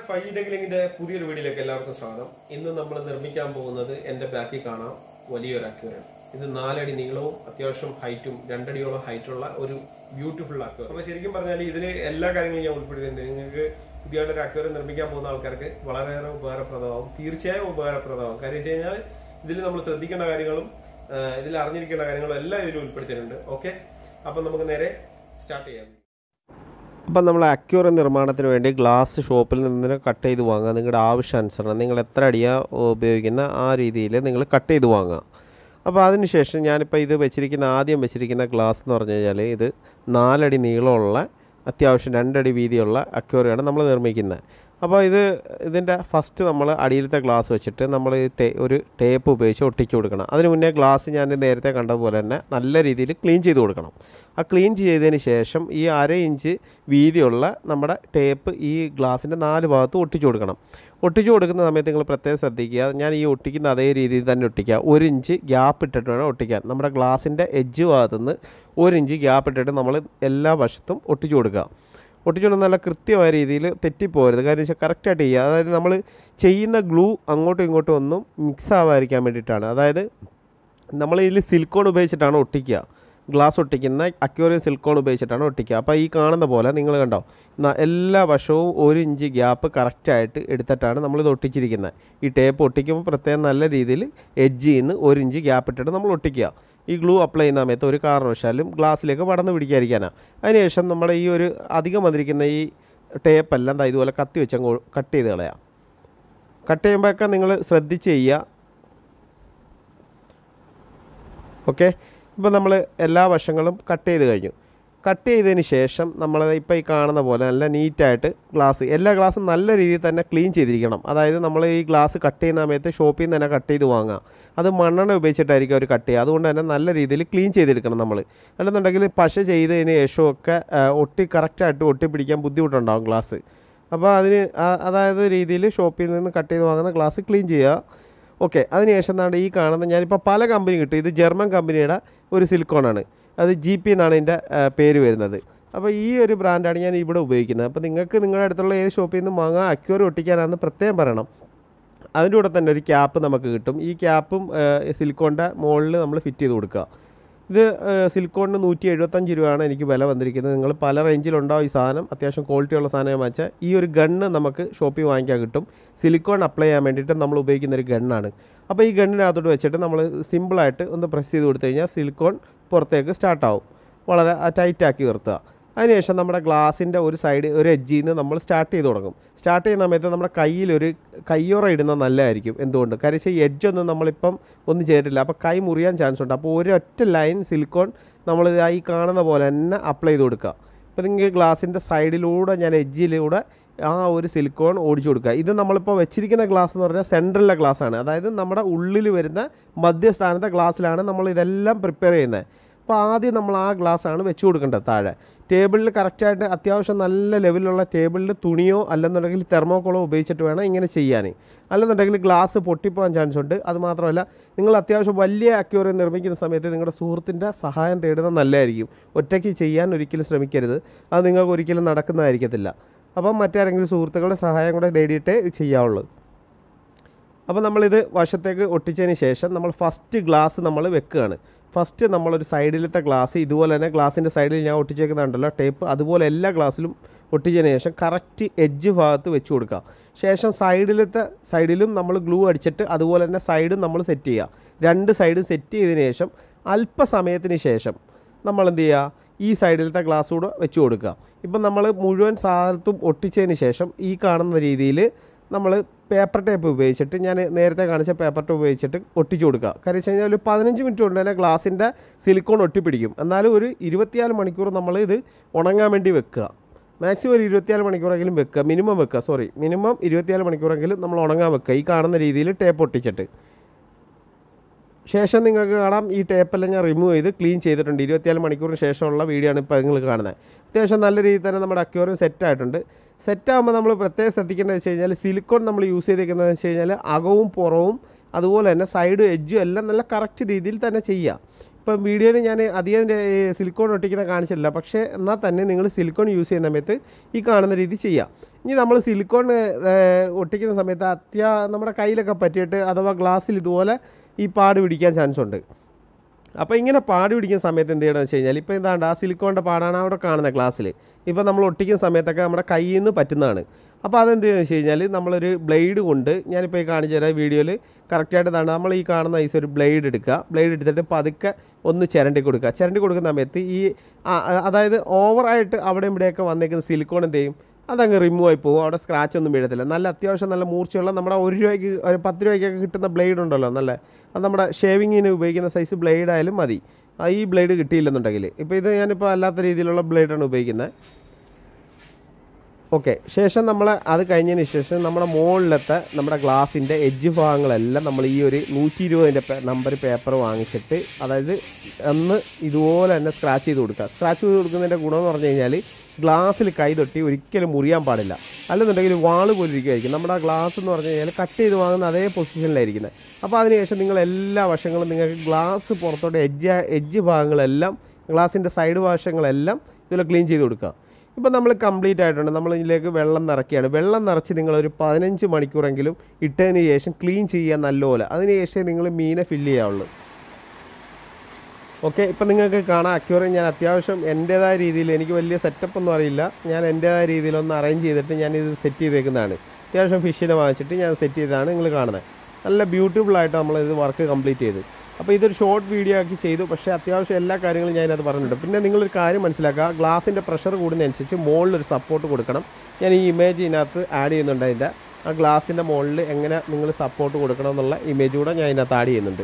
five ഡെഗ്ലിങ്ങിന്റെ പുതിയൊരു വീഡിയോയിലേക്ക് എല്ലാവർക്കും സ്വാഗതം ഇന്ന് നമ്മൾ നിർമ്മിക്കാൻ പോകുന്നത് എന്റെ ബാക്കിൽ കാണാം വലിയൊരു അക്വേറിയം ഇത് നാലടി നീളവും അത്യാവശ്യം ഹൈറ്റും രണ്ടടിയോളം ഹൈറ്റുള്ള ഒരു ബ്യൂട്ടിഫുൾ അക്വേറിയം അപ്പൊ ശരിക്കും പറഞ്ഞാൽ ഇതിന് എല്ലാ കാര്യങ്ങളും ഞാൻ ഉൾപ്പെടുത്തിയിട്ടുണ്ട് നിങ്ങൾക്ക് പുതിയതായിട്ട് ഒരു അക്വേറിയം നിർമ്മിക്കാൻ പോകുന്ന ആൾക്കാർക്ക് വളരെയേറെ ഉപകാരപ്രദമാവും തീർച്ചയായും ഉപകാരപ്രദമാവും കാര്യം വെച്ച് കഴിഞ്ഞാൽ ഇതിൽ നമ്മൾ ശ്രദ്ധിക്കേണ്ട കാര്യങ്ങളും ആ, ഇതിൽ അറിഞ്ഞിരിക്കേണ്ട കാര്യങ്ങളും എല്ലാം ഇതിൽ ഉൾപ്പെടുത്തിയിട്ടുണ്ട് ഓക്കെ അപ്പൊ നമുക്ക് നേരെ സ്റ്റാർട്ട് ചെയ്യാം അപ്പം നമ്മൾ അക്യൂറ നിർമ്മാണത്തിന് വേണ്ടി ഗ്ലാസ് ഷോപ്പിൽ നിന്ന് കട്ട് ചെയ്ത് വാങ്ങുക നിങ്ങളുടെ ആവശ്യാനുസരണം നിങ്ങൾ എത്ര അടിയാണ് ഉപയോഗിക്കുന്ന ആ രീതിയിൽ നിങ്ങൾ കട്ട് ചെയ്ത് വാങ്ങുക അപ്പോൾ അതിനുശേഷം ഞാനിപ്പോൾ ഇത് വെച്ചിരിക്കുന്ന ആദ്യം വെച്ചിരിക്കുന്ന ഗ്ലാസ് എന്ന് പറഞ്ഞു കഴിഞ്ഞാൽ ഇത് നാലടി നീളമുള്ള അത്യാവശ്യം രണ്ടടി വീതിയുള്ള അക്യൂറിയാണ് നമ്മൾ നിർമ്മിക്കുന്നത് അപ്പോൾ ഇത് ഇതിൻ്റെ ഫസ്റ്റ് നമ്മൾ അടിയിലത്തെ ഗ്ലാസ് വെച്ചിട്ട് നമ്മൾ ഈ ടേ ഒരു ടേപ്പ് ഉപയോഗിച്ച് ഒട്ടിച്ചു കൊടുക്കണം അതിന് മുന്നേ ഗ്ലാസ് ഞാൻ നേരത്തെ കണ്ടതുപോലെ തന്നെ നല്ല രീതിയിൽ ക്ലീൻ ചെയ്ത് കൊടുക്കണം ആ ക്ലീൻ ചെയ്തതിന് ശേഷം ഈ അര ഇഞ്ച് വീതിയുള്ള നമ്മുടെ ടേപ്പ് ഈ ഗ്ലാസിൻ്റെ നാല് ഭാഗത്ത് ഒട്ടിച്ചു കൊടുക്കണം ഒട്ടിച്ചു കൊടുക്കുന്ന സമയത്ത് നിങ്ങൾ പ്രത്യേകം ശ്രദ്ധിക്കുക ഞാൻ ഈ ഒട്ടിക്കുന്ന അതേ രീതിയിൽ തന്നെ ഒട്ടിക്കുക ഒരു ഇഞ്ച് ഗ്യാപ്പ് ഇട്ടിട്ട് വേണം ഒട്ടിക്കാൻ നമ്മുടെ ഗ്ലാസിൻ്റെ എഡ്ജ് ഭാഗത്തുനിന്ന് ഒരു ഇഞ്ച് ഗ്യാപ്പ് ഇട്ടിട്ട് നമ്മൾ എല്ലാ വശത്തും ഒട്ടിച്ചു കൊടുക്കുക ഒട്ടിച്ചുകൊണ്ട് നല്ല കൃത്യമായ രീതിയിൽ തെറ്റിപ്പോകരുത് കാര്യം വെച്ചാൽ കറക്റ്റായിട്ട് ചെയ്യുക അതായത് നമ്മൾ ചെയ്യുന്ന ഗ്ലൂ അങ്ങോട്ടും ഇങ്ങോട്ടും ഒന്നും മിക്സ് ആവാതിരിക്കാൻ വേണ്ടിയിട്ടാണ് അതായത് നമ്മൾ ഇതിൽ സിലിക്കോൺ ഉപയോഗിച്ചിട്ടാണ് ഒട്ടിക്കുക ഗ്ലാസ് ഒട്ടിക്കുന്ന അക്വേറിയം സിലിക്കോൺ ഉപയോഗിച്ചിട്ടാണ് ഒട്ടിക്കുക അപ്പോൾ ഈ കാണുന്ന പോലെ നിങ്ങൾ കണ്ടോ ന- എല്ലാ വശവും ഒരു ഇഞ്ച് ഗ്യാപ്പ് കറക്റ്റായിട്ട് എടുത്തിട്ടാണ് നമ്മളിത് ഒട്ടിച്ചിരിക്കുന്നത് ഈ ടേപ്പ് ഒട്ടിക്കുമ്പോൾ പ്രത്യേകം നല്ല രീതിയിൽ എഡ്ജിൽ നിന്ന് ഒരു ഇഞ്ച് ഗ്യാപ്പ് ഇട്ടിട്ട് നമ്മൾ ഒട്ടിക്കുക ഈ ഗ്ലൂ അപ്ലൈ ചെയ്യുന്ന സമയത്ത് ഒരു കാരണവശാലും ഗ്ലാസ്സിലേക്ക് പടർന്ന് പിടിക്കാതിരിക്കാനാണ് അതിനുശേഷം നമ്മുടെ ഈ ഒരു അധികം വന്നിരിക്കുന്ന ഈ ടേപ്പെല്ലാം ദാ ഇതുപോലെ കത്തി വെച്ച് അങ്ങ് കട്ട് ചെയ്ത് കളയാം കട്ട് ചെയ്യുമ്പോഴൊക്കെ നിങ്ങൾ ശ്രദ്ധിച്ച് ചെയ്യുക ഓക്കെ ഇപ്പോൾ നമ്മൾ എല്ലാ വശങ്ങളും കട്ട് ചെയ്ത് കഴിഞ്ഞു കട്ട് ചെയ്തതിന് ശേഷം നമ്മൾ ഇപ്പോൾ ഈ കാണുന്ന പോലെ നല്ല നീറ്റായിട്ട് ഗ്ലാസ് എല്ലാ ഗ്ലാസും നല്ല രീതിയിൽ തന്നെ ക്ലീൻ ചെയ്തിരിക്കണം അതായത് നമ്മൾ ഈ ഗ്ലാസ് കട്ട് ചെയ്യുന്ന സമയത്ത് ഷോപ്പിൽ നിന്ന് തന്നെ കട്ട് ചെയ്ത് വാങ്ങുക അത് മണ്ണെണ്ണ ഉപയോഗിച്ചിട്ടായിരിക്കും അവർ കട്ട് ചെയ്യുക അതുകൊണ്ട് തന്നെ നല്ല രീതിയിൽ ക്ലീൻ ചെയ്തെടുക്കണം നമ്മൾ അല്ലെന്നുണ്ടെങ്കിൽ പശ ചെയ്തതിന് ശേഷമൊക്കെ ആ, ഒട്ടി കറക്റ്റായിട്ട് ഒട്ടി പിടിക്കാൻ ബുദ്ധിമുട്ടുണ്ടാകും ഗ്ലാസ് അപ്പോൾ അതിന് ആ- അതായത് രീതിയിൽ ഷോപ്പിൽ നിന്ന് കട്ട് ചെയ്ത് വാങ്ങുന്ന ഗ്ലാസ് ക്ലീൻ ചെയ്യുക ഓക്കെ അതിനുശേഷം എന്താണ് ഈ കാണുന്ന ഞാനിപ്പോൾ പല കമ്പനി കിട്ടും ഇത് ജർമ്മൻ കമ്പനിയുടെ ഒരു സിലിക്കോണാണ് അത് ജി പി എന്നാണ് ഇതിൻ്റെ പേര് വരുന്നത് അപ്പോൾ ഈ ഒരു ബ്രാൻഡാണ് ഞാൻ ഇവിടെ ഉപയോഗിക്കുന്നത് അപ്പോൾ നിങ്ങൾക്ക് നിങ്ങളുടെ അടുത്തുള്ള ഏത് ഷോപ്പിൽ നിന്ന് വാങ്ങാൻ അക്യൂർ ഒട്ടിക്കാനാണെന്ന് പ്രത്യേകം പറയണം അതിൻ്റെ കൂടെ തന്നെ ഒരു ക്യാപ്പ് നമുക്ക് കിട്ടും ഈ ക്യാപ്പും സിലിക്കോണിൻ്റെ മുകളിൽ നമ്മൾ ഫിറ്റ് ചെയ്ത് കൊടുക്കുക ഇത് സിലിക്കോണിന് നൂറ്റി എഴുപത്തഞ്ച് രൂപയാണ് എനിക്ക് വില വന്നിരിക്കുന്നത് നിങ്ങൾ പല റേഞ്ചിലുണ്ടാവും ഈ സാധനം അത്യാവശ്യം ക്വാളിറ്റി ഉള്ള സാധനം ഞാൻ വാങ്ങിച്ചാൽ ഈ ഒരു ഗണ്ണ് നമുക്ക് ഷോപ്പിൽ വാങ്ങിക്കാൻ കിട്ടും സിലിക്കോൺ അപ്ലൈ ചെയ്യാൻ വേണ്ടിയിട്ട് നമ്മൾ ഉപയോഗിക്കുന്ന ഒരു ഗണ്ണാണ് അപ്പോൾ ഈ ഗണ്ണിനകത്തോട്ട് വെച്ചിട്ട് നമ്മൾ സിമ്പിളായിട്ട് ഒന്ന് പ്രസ് ചെയ്ത് കൊടുത്തു കഴിഞ്ഞാൽ സിലിക്കോൺ പുറത്തേക്ക് സ്റ്റാർട്ടാവും വളരെ ടൈറ്റാക്കി നിർത്തുക അതിനുശേഷം നമ്മുടെ ഗ്ലാസിൻ്റെ ഒരു സൈഡ് ഒരു എഡ്ജിൽ നിന്ന് നമ്മൾ സ്റ്റാർട്ട് ചെയ്ത് തുടങ്ങും സ്റ്റാർട്ട് ചെയ്യുന്ന സമയത്ത് നമ്മുടെ കയ്യിലൊരു കയ്യുറ ഇടുന്നത് നല്ലതായിരിക്കും എന്തുകൊണ്ട് കാര്യം വെച്ചാൽ ഈ എഡ്ജൊന്നും നമ്മളിപ്പം ഒന്നും ചെയ്തിട്ടില്ല അപ്പോൾ കൈ മുറിയാൻ ചാൻസ് ഉണ്ട് അപ്പോൾ ഒരൊറ്റ ലൈൻ സിലിക്കോൺ നമ്മൾ ഈ കാണുന്ന പോലെ തന്നെ അപ്ലൈ ചെയ്ത് കൊടുക്കുക ഇപ്പോൾ നിങ്ങൾക്ക് ഗ്ലാസിൻ്റെ സൈഡിലൂടെ ഞാൻ എഡ്ജിലൂടെ ആ ഒരു സിലിക്കോൺ ഓടിച്ചു കൊടുക്കുക ഇത് നമ്മളിപ്പോൾ വെച്ചിരിക്കുന്ന ഗ്ലാസ് എന്ന് പറഞ്ഞാൽ സെൻട്രലിലെ ഗ്ലാസ്സാണ് അതായത് നമ്മുടെ ഉള്ളിൽ വരുന്ന മധ്യസ്ഥാനത്തെ ഗ്ലാസ്സിലാണ് നമ്മൾ ഇതെല്ലാം പ്രിപ്പയർ ചെയ്യുന്നത് അപ്പോൾ ആദ്യം നമ്മൾ ആ ഗ്ലാസ്സാണ് വെച്ച് കൊടുക്കേണ്ടത് താഴെ ടേബിളിൽ കറക്റ്റായിട്ട് അത്യാവശ്യം നല്ല ലെവലിലുള്ള ടേബിളിൽ തുണിയോ അല്ലെന്നുണ്ടെങ്കിൽ തെർമോക്കോളോ ഉപയോഗിച്ചിട്ട് വേണം ഇങ്ങനെ ചെയ്യാൻ അല്ലെന്നുണ്ടെങ്കിൽ ഗ്ലാസ് പൊട്ടിപ്പോകാൻ ചാൻസ് ഉണ്ട് അത് മാത്രമല്ല നിങ്ങൾ അത്യാവശ്യം വലിയ അക്യൂറിയം നിർമ്മിക്കുന്ന സമയത്ത് നിങ്ങളുടെ സുഹൃത്തിൻ്റെ സഹായം തേടുന്നത് നല്ലതായിരിക്കും ഒറ്റയ്ക്ക് ചെയ്യാൻ ഒരിക്കലും ശ്രമിക്കരുത് അത് നിങ്ങൾക്ക് ഒരിക്കലും നടക്കുന്നതായിരിക്കത്തില്ല അപ്പം മറ്റാരെങ്കിലും സുഹൃത്തുക്കളുടെ സഹായം കൂടെ നേടിയിട്ടേ ഇത് ചെയ്യാവുള്ളൂ അപ്പോൾ നമ്മളിത് വശത്തേക്ക് ഒട്ടിച്ചതിന് ശേഷം നമ്മൾ ഫസ്റ്റ് ഗ്ലാസ് നമ്മൾ വെക്കുകയാണ് ഫസ്റ്റ് നമ്മളൊരു സൈഡിലത്തെ ഗ്ലാസ് ഇതുപോലെ തന്നെ ഗ്ലാസിൻ്റെ സൈഡിൽ ഞാൻ ഒട്ടിച്ചേക്കുന്നുണ്ടല്ലോ ടേപ്പ് അതുപോലെ എല്ലാ ഗ്ലാസ്സിലും ഒട്ടിച്ചതിന് ശേഷം കറക്റ്റ് എഡ്ജ് ഭാഗത്ത് വെച്ച് കൊടുക്കുക ശേഷം സൈഡിലത്തെ സൈഡിലും നമ്മൾ ഗ്ലൂ അടിച്ചിട്ട് അതുപോലെ തന്നെ സൈഡും നമ്മൾ സെറ്റ് ചെയ്യുക രണ്ട് സൈഡും സെറ്റ് ചെയ്തതിന് ശേഷം അല്പസമയത്തിന് ശേഷം നമ്മൾ എന്ത് ചെയ്യുക ഈ സൈഡിലത്തെ ഗ്ലാസ് കൂടെ വെച്ച് കൊടുക്കുക ഇപ്പം നമ്മൾ മുഴുവൻ സാധനത്തും ഒട്ടിച്ചതിന് ശേഷം ഈ കാണുന്ന രീതിയിൽ നമ്മൾ പേപ്പർ ടേപ്പ് ഉപയോഗിച്ചിട്ട് ഞാൻ നേരത്തെ കാണിച്ച പേപ്പർ ടേപ്പ് ഉപയോഗിച്ചിട്ട് ഒട്ടിച്ചു കൊടുക്കുക കാര്യം വെച്ച് കഴിഞ്ഞാൽ ഒരു പതിനഞ്ച് മിനിറ്റ് കൊണ്ട് തന്നെ ഗ്ലാസിൻ്റെ സിലിക്കോൺ ഒട്ടിപ്പിടിക്കും എന്നാലും ഒരു ഇരുപത്തിനാല് മണിക്കൂർ നമ്മൾ ഇത് ഉണങ്ങാൻ വേണ്ടി വെക്കുക മാക്സിമം ഒരു ഇരുപത്തിനാല് മണിക്കൂറെങ്കിലും വെക്കുക മിനിമം വെക്കുക സോറി മിനിമം ഇരുപത്തിനാല് മണിക്കൂറെങ്കിലും നമ്മൾ ഉണങ്ങാൻ വെക്കുക ഈ കാണുന്ന രീതിയിൽ ടേപ്പ് ഒട്ടിച്ചിട്ട് ശേഷം നിങ്ങൾക്ക് കാണാം ഈ ടേപ്പെല്ലാം ഞാൻ റിമൂവ് ചെയ്ത് ക്ലീൻ ചെയ്തിട്ടുണ്ട് ഇരുപത്തിനാല് മണിക്കൂറിന് ശേഷമുള്ള വീഡിയോ ആണ് ഇപ്പോൾ നിങ്ങൾ കാണുന്നത് അത്യാവശ്യം നല്ല രീതിയിൽ തന്നെ നമ്മുടെ അക്യൂറിയം സെറ്റ് ആയിട്ടുണ്ട് സെറ്റ് ആകുമ്പോൾ നമ്മൾ പ്രത്യേകം ശ്രദ്ധിക്കേണ്ടത് വെച്ച് കഴിഞ്ഞാൽ സിലിക്കോൺ നമ്മൾ യൂസ് ചെയ്തേക്കുന്നത് വെച്ച് കഴിഞ്ഞാൽ അകവും പുറവും അതുപോലെ തന്നെ സൈഡും എഡ്ജും എല്ലാം നല്ല കറക്റ്റ് രീതിയിൽ തന്നെ ചെയ്യുക ഇപ്പം വീഡിയോയിൽ ഞാൻ അധികം സിലിക്കോൺ ഒട്ടിക്കുന്ന കാണിച്ചിട്ടില്ല പക്ഷേ എന്നാൽ തന്നെ നിങ്ങൾ സിലിക്കോൺ യൂസ് ചെയ്യുന്ന സമയത്ത് ഈ കാണുന്ന രീതി ചെയ്യുക ഇനി നമ്മൾ സിലിക്കോൺ ഒട്ടിക്കുന്ന സമയത്ത് അത്യാ നമ്മുടെ കയ്യിലൊക്കെ പറ്റിയിട്ട് അഥവാ ഗ്ലാസ്സിൽ ഇതുപോലെ ഈ പാട് പിടിക്കാൻ ചാൻസ് ഉണ്ട് അപ്പോൾ ഇങ്ങനെ പാട് പിടിക്കുന്ന സമയത്ത് എന്ത് ചെയ്യണമെന്ന് വെച്ച് കഴിഞ്ഞാൽ ഇപ്പോൾ എന്താണ്ട് ആ സിലിക്കോണിൻ്റെ പാടാണ് അവിടെ കാണുന്നത് ഗ്ലാസ്സിൽ ഇപ്പോൾ നമ്മൾ ഒട്ടിക്കുന്ന സമയത്തൊക്കെ നമ്മുടെ കയ്യിൽ നിന്ന് പറ്റുന്നതാണ് അപ്പോൾ അതെന്ത് ചെയ്യുന്നത് വെച്ച് കഴിഞ്ഞാൽ നമ്മളൊരു ബ്ലേഡ് കൊണ്ട് ഞാനിപ്പോൾ ഈ കാണിച്ചു തരാം വീഡിയോയിൽ കറക്റ്റായിട്ട് ഇതാണ് നമ്മൾ ഈ കാണുന്ന ഐസ് ഒരു ബ്ലേഡ് എടുക്കുക ബ്ലേഡ് എടുത്തിട്ട് പതുക്കെ ഒന്ന് ചിരണ്ടി കൊടുക്കുക ചിരണ്ടി കൊടുക്കുന്ന സമയത്ത് ഈ ആ- ആ- അതായത് ഓവറായിട്ട് അവിടെ ഇവിടെയൊക്കെ വന്നേക്കുന്ന സിലിക്കോൺ എന്ത് ചെയ്യും അതങ്ങ് റിമൂവ് ആയി പോകും അവിടെ സ്ക്രാച്ച് ഒന്നും വീഴത്തില്ല നല്ല അത്യാവശ്യം നല്ല മൂർച്ചയുള്ള നമ്മുടെ ഒരു രൂപയ്ക്ക് ഒരു പത്ത് രൂപയ്ക്കൊക്കെ കിട്ടുന്ന ബ്ലേഡ് ഉണ്ടല്ലോ നല്ല അത് നമ്മുടെ ഷേവിങ്ങിന് ഉപയോഗിക്കുന്ന സൈസ് ബ്ലേഡ് ആയാലും മതി ആ ഈ ബ്ലേഡ് കിട്ടിയില്ലെന്നുണ്ടെങ്കിൽ ഇപ്പോൾ ഇത് ഞാനിപ്പോൾ അല്ലാത്ത രീതിയിലുള്ള ബ്ലേഡാണ് ഉപയോഗിക്കുന്നത് ഓക്കെ ശേഷം നമ്മൾ അത് കഴിഞ്ഞതിന് ശേഷം നമ്മുടെ മുകളിലത്തെ നമ്മുടെ ഗ്ലാസിൻ്റെ എഡ്ജ് ഭാഗങ്ങളെല്ലാം നമ്മൾ ഈ ഒരു നൂറ്റി ഇരുപതിൻ്റെ നമ്പർ പേപ്പർ വാങ്ങിച്ചിട്ട് അതായത് ഒന്ന് ഇതുപോലെ തന്നെ സ്ക്രാച്ച് ചെയ്ത് കൊടുക്കുക സ്ക്രാച്ച് ചെയ്ത് കൊടുക്കുന്നതിൻ്റെ ഗുണമെന്ന് പറഞ്ഞു കഴിഞ്ഞാൽ ഗ്ലാസ്സിൽ കൈ തൊട്ടി ഒരിക്കലും മുറിയാൻ പാടില്ല അല്ലെന്നുണ്ടെങ്കിൽ വാള് പോലെ ഇരിക്കുമായിരിക്കും നമ്മുടെ ആ ഗ്ലാസ് എന്ന് പറഞ്ഞു കഴിഞ്ഞാൽ കട്ട് ചെയ്ത് വാങ്ങുന്ന അതേ പൊസിഷനിലായിരിക്കുന്നത് അപ്പോൾ അതിനുശേഷം നിങ്ങൾ എല്ലാ വശങ്ങളും നിങ്ങൾക്ക് ഗ്ലാസ് പുറത്തോട്ട് എഡ്ജ് എഡ്ജ് ഭാഗങ്ങളെല്ലാം ഗ്ലാസിൻ്റെ സൈഡ് വശങ്ങളെല്ലാം ഇതുപോലെ ക്ലീൻ ചെയ്ത് കൊടുക്കുക ഇപ്പോൾ നമ്മൾ കംപ്ലീറ്റ് ആയിട്ടുണ്ട് നമ്മൾ ഇതിലേക്ക് വെള്ളം നിറയ്ക്കുകയാണ് വെള്ളം നിറച്ച് നിങ്ങൾ ഒരു പതിനഞ്ച് മണിക്കൂറെങ്കിലും ഇട്ടതിന് ശേഷം ക്ലീൻ ചെയ്യുക നല്ലപോലെ അതിന് ശേഷം നിങ്ങൾ മീനെ ഫില്ല് ചെയ്യാവുള്ളൂ ഓക്കെ ഇപ്പം നിങ്ങൾക്ക് കാണാം അക്യൂറിയം ഞാൻ അത്യാവശ്യം എൻ്റേതായ രീതിയിൽ എനിക്ക് വലിയ സെറ്റപ്പ് ഒന്നും അറിയില്ല ഞാൻ എൻ്റേതായ രീതിയിലൊന്ന് അറേഞ്ച് ചെയ്തിട്ട് ഞാൻ ഇത് സെറ്റ് ചെയ്തേക്കുന്നതാണ് അത്യാവശ്യം ഫിഷിനെ വാങ്ങിച്ചിട്ട് ഞാൻ സെറ്റ് ചെയ്തതാണ് നിങ്ങൾ കാണുന്നത് നല്ല ബ്യൂട്ടിഫുൾ ആയിട്ട് നമ്മൾ ഇത് വർക്ക് കംപ്ലീറ്റ് ചെയ്തു അപ്പോൾ ഇതൊരു ഷോർട്ട് വീഡിയോ ആക്കി ചെയ്തു പക്ഷേ അത്യാവശ്യം എല്ലാ കാര്യങ്ങളും ഞാൻ അതിനകത്ത് പറഞ്ഞിട്ടുണ്ട് പിന്നെ നിങ്ങളൊരു കാര്യം മനസ്സിലാക്കുക ഗ്ലാസിൻ്റെ പ്രഷർ കൂടുന്നതനുസരിച്ച് മുകളിലൊരു സപ്പോർട്ട് കൊടുക്കണം ഞാൻ ഈ ഇമേജ് ഇതിനകത്ത് ആഡ് ചെയ്യുന്നുണ്ട് അതിൻ്റെ ആ ഗ്ലാസിൻ്റെ മുകളിൽ എങ്ങനെ നിങ്ങൾ സപ്പോർട്ട് കൊടുക്കണം എന്നുള്ള ഇമേജ് കൂടെ ഞാൻ ഇതിനകത്ത് ആഡ് ചെയ്യുന്നുണ്ട്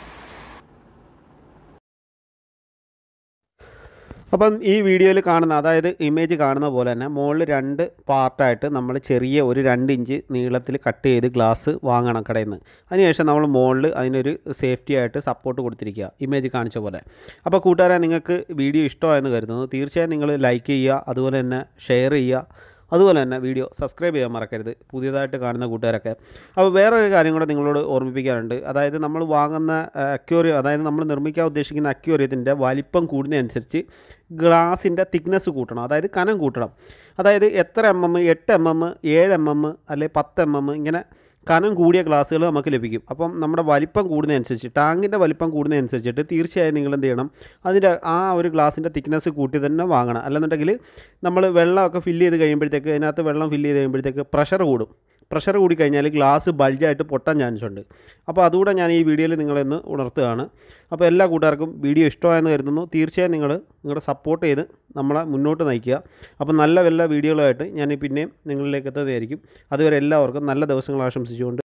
അപ്പം ഈ വീഡിയോയിൽ കാണുന്ന അതായത് ഇമേജ് കാണുന്ന പോലെ തന്നെ മുകളിൽ രണ്ട് പാർട്ടായിട്ട് നമ്മൾ ചെറിയ ഒരു രണ്ട് ഇഞ്ച് നീളത്തിൽ കട്ട് ചെയ്ത് ഗ്ലാസ് വാങ്ങണം കടയിൽ നിന്ന് അതിനുശേഷം നമ്മൾ മുകളിൽ അതിനൊരു സേഫ്റ്റി ആയിട്ട് സപ്പോർട്ട് കൊടുത്തിരിക്കുക ഇമേജ് കാണിച്ച പോലെ അപ്പോൾ കൂട്ടുകാരെ നിങ്ങൾക്ക് വീഡിയോ ഇഷ്ടമായെന്ന് കരുതുന്നു തീർച്ചയായും നിങ്ങൾ ലൈക്ക് ചെയ്യുക അതുപോലെ തന്നെ ഷെയർ ചെയ്യുക അതുപോലെ തന്നെ വീഡിയോ സബ്സ്ക്രൈബ് ചെയ്യാൻ മറക്കരുത് പുതിയതായിട്ട് കാണുന്ന കൂട്ടുകാരൊക്കെ അപ്പോൾ വേറൊരു കാര്യം കൂടെ നിങ്ങളോട് ഓർമ്മിപ്പിക്കാറുണ്ട് അതായത് നമ്മൾ വാങ്ങുന്ന അക്യൂറിയം അതായത് നമ്മൾ നിർമ്മിക്കാൻ ഉദ്ദേശിക്കുന്ന അക്യൂറിയത്തിൻ്റെ വലിപ്പം കൂടുന്നതനുസരിച്ച് ഗ്ലാസിൻ്റെ തിക്നെസ് കൂട്ടണം അതായത് കനം കൂട്ടണം അതായത് എത്ര എം എം എട്ട് എം എം ഏഴ് എം എം അല്ലെങ്കിൽ പത്ത് എം എം ഇങ്ങനെ കനം കൂടിയ ഗ്ലാസ്സുകൾ നമുക്ക് ലഭിക്കും അപ്പം നമ്മുടെ വലിപ്പം കൂടുന്നതനുസരിച്ച് ടാങ്കിൻ്റെ വലിപ്പം കൂടുന്നതനുസരിച്ചിട്ട് തീർച്ചയായും നിങ്ങൾ എന്ത് ചെയ്യണം അതിൻ്റെ ആ ഒരു ഗ്ലാസിൻ്റെ തിക്നെസ് കൂട്ടി തന്നെ വാങ്ങണം അല്ലെന്നുണ്ടെങ്കിൽ നമ്മൾ വെള്ളമൊക്കെ ഫില്ല് ചെയ്ത് കഴിയുമ്പോഴത്തേക്ക് അതിനകത്ത് വെള്ളം ഫില്ല് ചെയ്ത് കഴിയുമ്പോഴത്തേക്ക് പ്രഷർ കൂടും പ്രഷർ കൂടി കഴിഞ്ഞാൽ ഗ്ലാസ് ബൾജായിട്ട് പൊട്ടാൻ ചാൻസ് ഉണ്ട് അപ്പോൾ അതുകൂടെ ഞാൻ ഈ വീഡിയോയിൽ നിങ്ങളെന്ന് ഉണർത്തുകയാണ് അപ്പോൾ എല്ലാ കൂട്ടുകാർക്കും വീഡിയോ ഇഷ്ടമായെന്ന് കരുതുന്നു തീർച്ചയായും നിങ്ങൾ നിങ്ങളുടെ സപ്പോർട്ട് ചെയ്ത് നമ്മളെ മുന്നോട്ട് നയിക്കുക അപ്പോൾ നല്ല വല്ല വീഡിയോകളായിട്ട് ഞാൻ പിന്നെയും നിങ്ങളിലേക്ക് എത്തുന്നതായിരിക്കും അതുവരെ എല്ലാവർക്കും നല്ല ദിവസങ്ങൾ ആശംസിച്ചുകൊണ്ട്